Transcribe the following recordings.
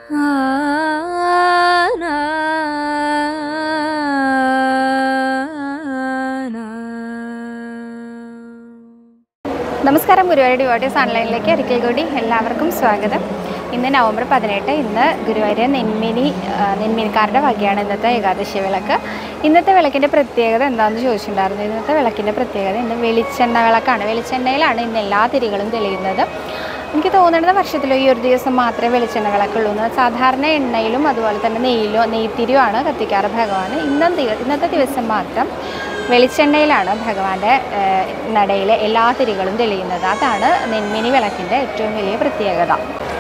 നമസ്കാരം ഗുരുവായൂർ ഡിവോട്ടീസ് ഓൺലൈനിലേക്ക് ഒരിക്കൽ കൂടി എല്ലാവർക്കും സ്വാഗതം ഇന്ന് നവംബർ പതിനെട്ട് ഇന്ന് ഗുരുവായൂർ നെന്മിനി ആ, നെന്മിനിക്കാരുടെ വകയാണ് ഇന്നത്തെ ഏകാദശി വിളക്ക് ഇന്നത്തെ വിളക്കിൻ്റെ പ്രത്യേകത എന്താണെന്ന് ചോദിച്ചിട്ടുണ്ടായിരുന്നു ഇന്നത്തെ വിളക്കിൻ്റെ പ്രത്യേകത ഇന്ന് വെളിച്ചെണ്ണ വിളക്കാണ് വെളിച്ചെണ്ണയിലാണ് ഇന്ന് എല്ലാ തിരികളും തെളിയുന്നത് എനിക്ക് തോന്നുന്നത് വർഷത്തിൽ ഈ ഒരു ദിവസം മാത്രമേ വെളിച്ചെണ്ണ വിളക്കുള്ളൂ എന്ന് സാധാരണ എണ്ണയിലും അതുപോലെ തന്നെ നെയ്യിലോ നെയ്ത്തിരിയുമാണ് കത്തിക്കാറ് ഭഗവാൻ ഇന്നത്തെ ഇന്നത്തെ ദിവസം മാത്രം വെളിച്ചെണ്ണയിലാണ് ഭഗവാന്റെ ഏഹ്, നടയിലെ എല്ലാ തിരികളും തെളിയുന്നത് അതാണ് നെന്മിനി വിളക്കിൻ്റെ ഏറ്റവും വലിയ പ്രത്യേകത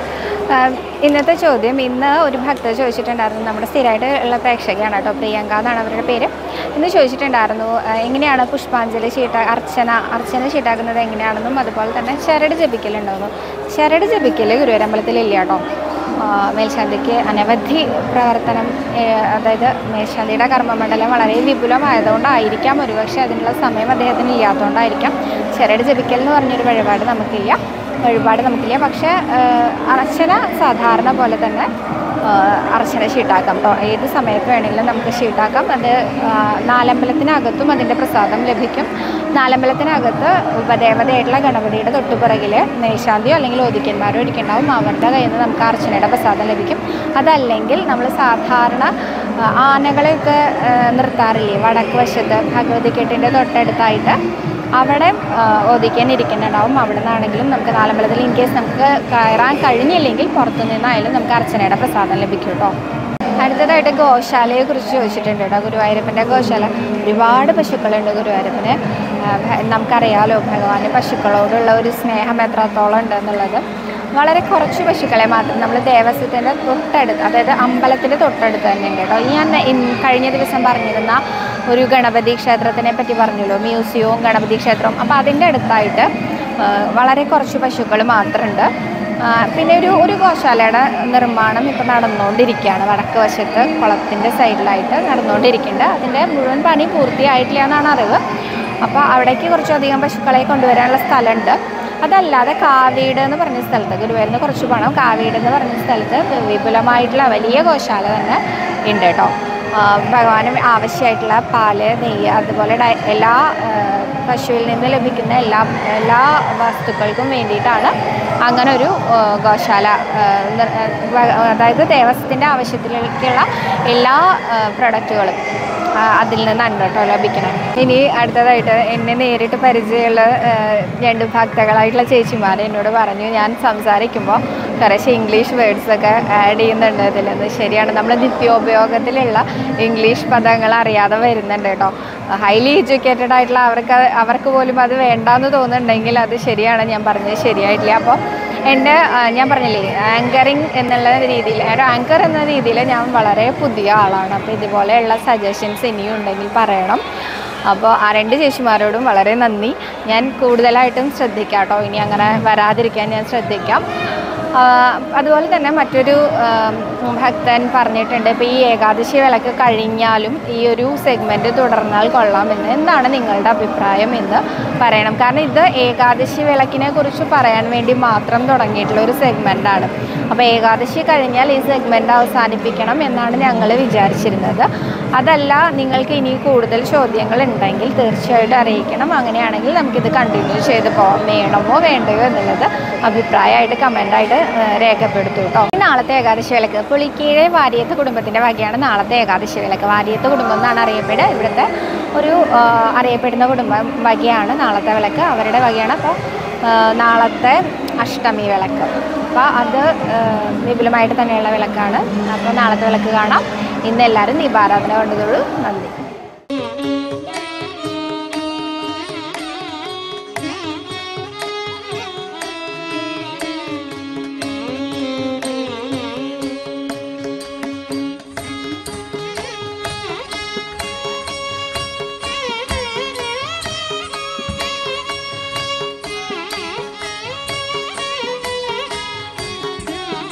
ആഹ്, ഇന്നത്തെ ചോദ്യം ഇന്ന് ഒരു ഭക്തർ ചോദിച്ചിട്ടുണ്ടായിരുന്നു നമ്മുടെ സ്ഥിരമായിട്ട് ഉള്ള പ്രേക്ഷകയാണ് കേട്ടോ പ്രിയങ്ക എന്നാണ് അവരുടെ പേര് ഇന്ന് ചോദിച്ചിട്ടുണ്ടായിരുന്നു ആഹ്, എങ്ങനെയാണ് പുഷ്പാഞ്ജലി ചീട്ട അർച്ചന അർച്ചന ചീട്ടാക്കുന്നത് എങ്ങനെയാണെന്നും അതുപോലെ തന്നെ ചരട് ജപിക്കലുണ്ടെന്നും ചരട് ജപിക്കൽ ഗുരുവരമ്പലത്തിലില്ല കേട്ടോ ആ, മേൽശാന്തിക്ക് അനവധി പ്രവർത്തനം ഏ, അതായത് മേൽശാന്തിയുടെ കർമ്മമണ്ഡലം വളരെ വിപുലമായതുകൊണ്ടായിരിക്കാം ഒരുപക്ഷെ അതിനുള്ള സമയം അദ്ദേഹത്തിന് ഇല്ലാത്തതുകൊണ്ടായിരിക്കാം ചരട് ജപിക്കൽ എന്ന് പറഞ്ഞൊരു വഴിപാട് നമുക്കില്ല വഴിപാട് നമുക്കില്ല പക്ഷേ ഏ, അർച്ചന സാധാരണ പോലെ തന്നെ ആ, അർച്ചന ഷീട്ടാക്കാം കേട്ടോ ഏത് സമയത്ത് വേണമെങ്കിലും നമുക്ക് ഷീട്ടാക്കാം അത് ആ, നാലമ്പലത്തിനകത്തും അതിൻ്റെ പ്രസാദം ലഭിക്കും നാലമ്പലത്തിനകത്ത് ഉപദേവതയായിട്ടുള്ള ഗണപതിയുടെ തൊട്ടുപിറകിൽ മേശാന്തിയോ അല്ലെങ്കിൽ ഓദിക്കന്മാരോ ഇരിക്കുന്നുണ്ടാവും അവരുടെ കയ്യിൽ നിന്ന് നമുക്ക് അർച്ചനയുടെ പ്രസാദം ലഭിക്കും അതല്ലെങ്കിൽ നമ്മൾ സാധാരണ ആ, ആനകളെയൊക്കെ ആ, നിർത്താറില്ലേ വടക്ക് വശത്ത് ഭഗവതിക്കെട്ടിൻ്റെ തൊട്ടടുത്തായിട്ട് അവിടെ ആ, ഓദിക്കാൻ ഇരിക്കുന്നുണ്ടാവും അവിടെ നിന്നാണെങ്കിലും നമുക്ക് നാലമ്പലത്തിൽ ഇൻ കേസ് നമുക്ക് കയറാൻ കഴിഞ്ഞില്ലെങ്കിൽ പുറത്തു നിന്നായാലും നമുക്ക് അർച്ചനയുടെ പ്രസാദം ലഭിക്കും കേട്ടോ അടുത്തതായിട്ട് ഗോശാലയെ കുറിച്ച് ചോദിച്ചിട്ടുണ്ട് കേട്ടോ ഗുരുവായൂരപ്പൻ്റെ ഗോശാല ഒരുപാട് പശുക്കളുണ്ട് ഗുരുവായൂരപ്പന് ആ, ഭ- നമുക്കറിയാലോ ഭഗവാന് പശുക്കളോടുള്ള ഒരു സ്നേഹം എത്രത്തോളം ഉണ്ടെന്നുള്ളത് വളരെ കുറച്ച് പശുക്കളെ മാത്രം നമ്മൾ ദേവസ്വത്തിൻ്റെ തൊട്ടടുത്ത് അതായത് അമ്പലത്തിൻ്റെ തൊട്ടടുത്ത് തന്നെ ഉണ്ട് കേട്ടോ ഈ ഞാൻ ഇൻ- കഴിഞ്ഞ ദിവസം പറഞ്ഞിരുന്ന ഒരു ഗണപതി ക്ഷേത്രത്തിനെ പറ്റി പറഞ്ഞല്ലോ മ്യൂസിയവും ഗണപതി ക്ഷേത്രവും അപ്പോൾ അതിൻ്റെ അടുത്തായിട്ട് ആ, വളരെ കുറച്ച് പശുക്കൾ മാത്രമുണ്ട് ആ, പിന്നെ ഒരു ഒരു ഗോശാലയുടെ നിർമ്മാണം ഇപ്പോൾ നടന്നുകൊണ്ടിരിക്കുകയാണ് വടക്ക് വശത്ത് കുളത്തിൻ്റെ സൈഡിലായിട്ട് നടന്നുകൊണ്ടിരിക്കുന്നുണ്ട് അതിൻ്റെ മുഴുവൻ പണി പൂർത്തിയായിട്ടില്ല എന്നാണ് അറിവ് അപ്പോൾ അവിടേക്ക് കുറച്ചധികം പശുക്കളെ കൊണ്ടുവരാനുള്ള സ്ഥലമുണ്ട് അതല്ലാതെ കാവീട് എന്ന് പറഞ്ഞ സ്ഥലത്ത് ഗുരുവായൂരിൽ നിന്ന് കുറച്ച് പണം കാവീട് എന്ന് പറഞ്ഞ സ്ഥലത്ത് വിപുലമായിട്ടുള്ള വലിയ ഗോശാല തന്നെ ഉണ്ട് കേട്ടോ ആ, ഭഗവാന് ആവശ്യമായിട്ടുള്ള പാല് നെയ്യ് അതുപോലെ ഡയ എല്ലാ ആ, പശുവിൽ നിന്ന് ലഭിക്കുന്ന എല്ലാ എല്ലാ വസ്തുക്കൾക്കും വേണ്ടിയിട്ടാണ് അങ്ങനെ ഒരു ആ, ഗോശാല ആ, നിർ- ആ, വ- അതായത് ദേവസ്വത്തിൻ്റെ ആവശ്യത്തിലേക്കുള്ള എല്ലാ പ്രൊഡക്റ്റുകളും അതിൽ നിന്നാണ് കേട്ടോ ലഭിക്കണം ഇനി അടുത്തതായിട്ട് എന്നെ നേരിട്ട് പരിചയമുള്ള ആ, രണ്ട് ഭക്തകളായിട്ടുള്ള ചേച്ചിമാർ എന്നോട് പറഞ്ഞു ഞാൻ സംസാരിക്കുമ്പോൾ കുറച്ച് ഇംഗ്ലീഷ് വേർഡ്സ് ഒക്കെ ആഡ് ചെയ്യുന്നുണ്ട് ഇതിലെന്ന് ശരിയാണ് നമ്മൾ നിത്യോപയോഗത്തിലുള്ള ഇംഗ്ലീഷ് പദങ്ങൾ അറിയാതെ വരുന്നുണ്ട് കേട്ടോ ഹൈലി എഡ്യൂക്കേറ്റഡ് ആയിട്ടുള്ള അവർക്ക് അത് അവർക്ക് പോലും അത് വേണ്ടാന്ന് തോന്നുന്നുണ്ടെങ്കിൽ അത് ശരിയാണ് ഞാൻ പറഞ്ഞത് ശരിയായിട്ടില്ല അപ്പോൾ എൻ്റെ ആ, ഞാൻ പറഞ്ഞില്ലേ ആങ്കറിങ് എന്നുള്ള രീതിയിൽ ഒരു ആങ്കർ എന്ന രീതിയിൽ ഞാൻ വളരെ പുതിയ ആളാണ് അപ്പോൾ ഇതുപോലെയുള്ള സജഷൻസ് ഇനിയും ഉണ്ടെങ്കിൽ പറയണം അപ്പോൾ ആ രണ്ട് ചേച്ചിമാരോടും വളരെ നന്ദി ഞാൻ കൂടുതലായിട്ടും ശ്രദ്ധിക്കാം കേട്ടോ ഇനി അങ്ങനെ വരാതിരിക്കാൻ ഞാൻ ശ്രദ്ധിക്കാം ആ, അതുപോലെ തന്നെ മറ്റൊരു ആ, ഭക്തൻ പറഞ്ഞിട്ടുണ്ട് ഇപ്പോൾ ഈ ഏകാദശി വിളക്ക് കഴിഞ്ഞാലും ഈ ഒരു സെഗ്മെൻറ്റ് തുടർന്നാൽ കൊള്ളാമെന്ന് എന്താണ് നിങ്ങളുടെ അഭിപ്രായം എന്ന് പറയണം കാരണം ഇത് ഏകാദശി വിളക്കിനെ കുറിച്ച് പറയാൻ വേണ്ടി മാത്രം തുടങ്ങിയിട്ടുള്ള ഒരു സെഗ്മെൻറ്റാണ് അപ്പോൾ ഏകാദശി കഴിഞ്ഞാൽ ഈ സെഗ്മെൻറ്റ് അവസാനിപ്പിക്കണം എന്നാണ് ഞങ്ങൾ വിചാരിച്ചിരുന്നത് അതല്ല നിങ്ങൾക്ക് ഇനി കൂടുതൽ ചോദ്യങ്ങൾ ഉണ്ടെങ്കിൽ തീർച്ചയായിട്ടും അറിയിക്കണം അങ്ങനെയാണെങ്കിൽ നമുക്കിത് കണ്ടിന്യൂ ചെയ്ത് പോകാം വേണമോ വേണ്ടയോ എന്നുള്ളത് അഭിപ്രായമായിട്ട് കമൻ്റായിട്ട് രേഖപ്പെടുത്തു കേട്ടോ ഈ നാളത്തെ ഏകാദശി വിളക്ക് പുളിക്കീഴെ വാരിയത്ത് കുടുംബത്തിൻ്റെ വകയാണ് നാളത്തെ ഏകാദശി വിളക്ക് വാരിയത്ത് കുടുംബം എന്നാണ് അറിയപ്പെടുക ഇവിടുത്തെ ഒരു ആ, അറിയപ്പെടുന്ന കുടുംബം വകയാണ് നാളത്തെ വിളക്ക് അവരുടെ വകയാണ് അപ്പോൾ നാളത്തെ അഷ്ടമി വിളക്ക് അപ്പോൾ അത് ആ, വിപുലമായിട്ട് തന്നെയുള്ള വിളക്കാണ് അപ്പോൾ നാളത്തെ വിളക്ക് കാണാം ഇന്ന് എല്ലാവരും ദീപാരാധന കൊണ്ടതുള്ളൂ നന്ദി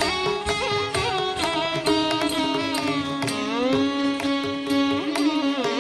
Thank you.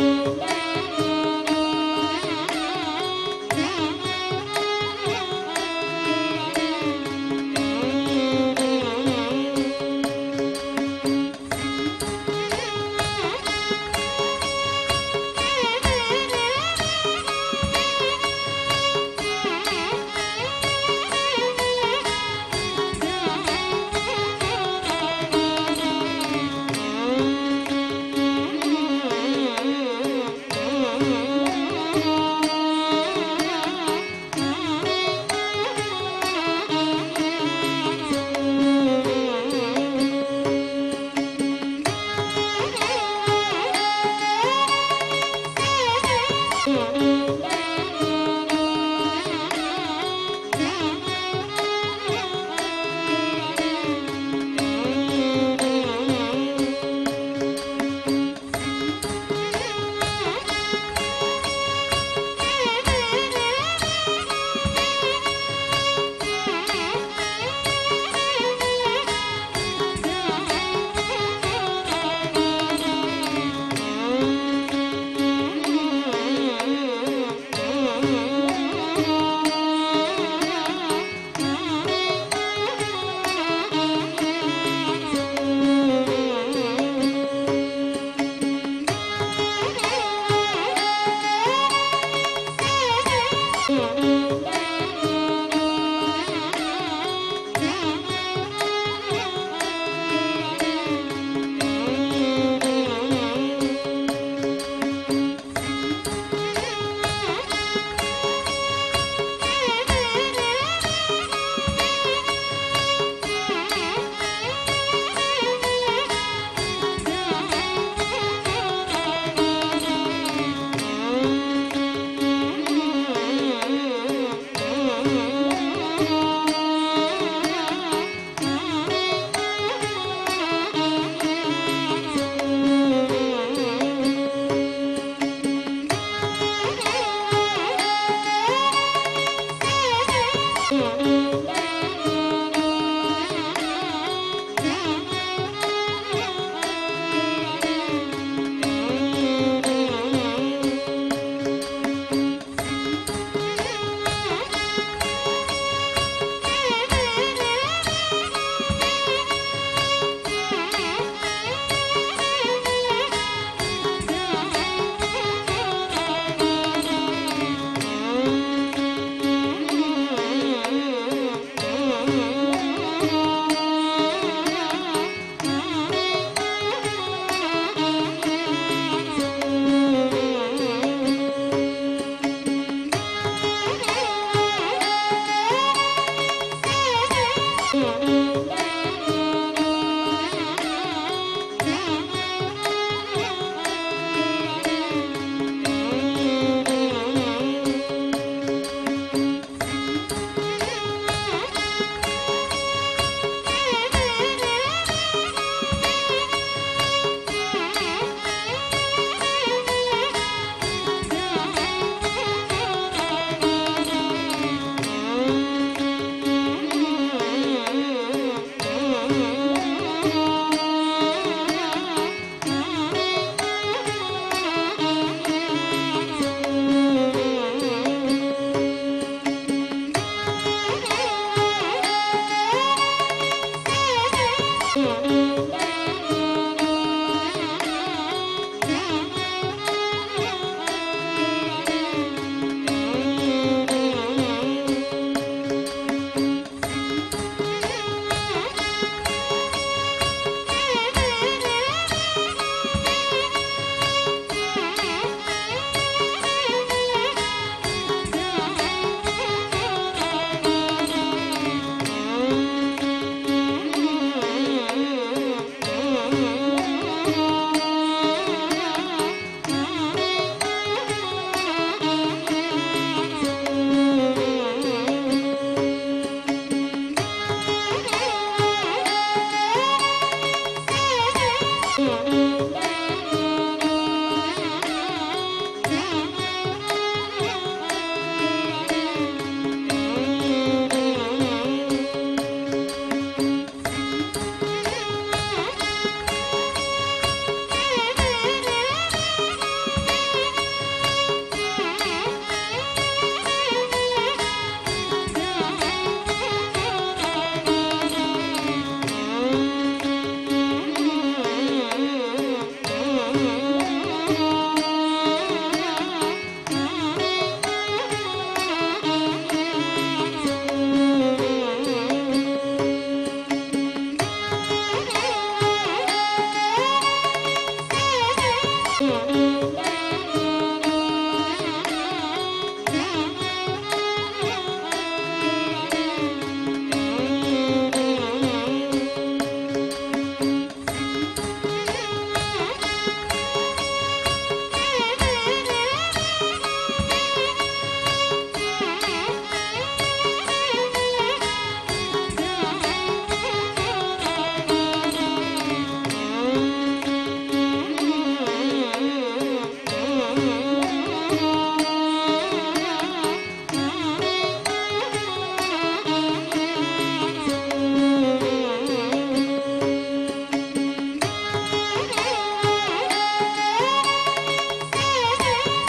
Thank you.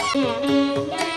Thank you.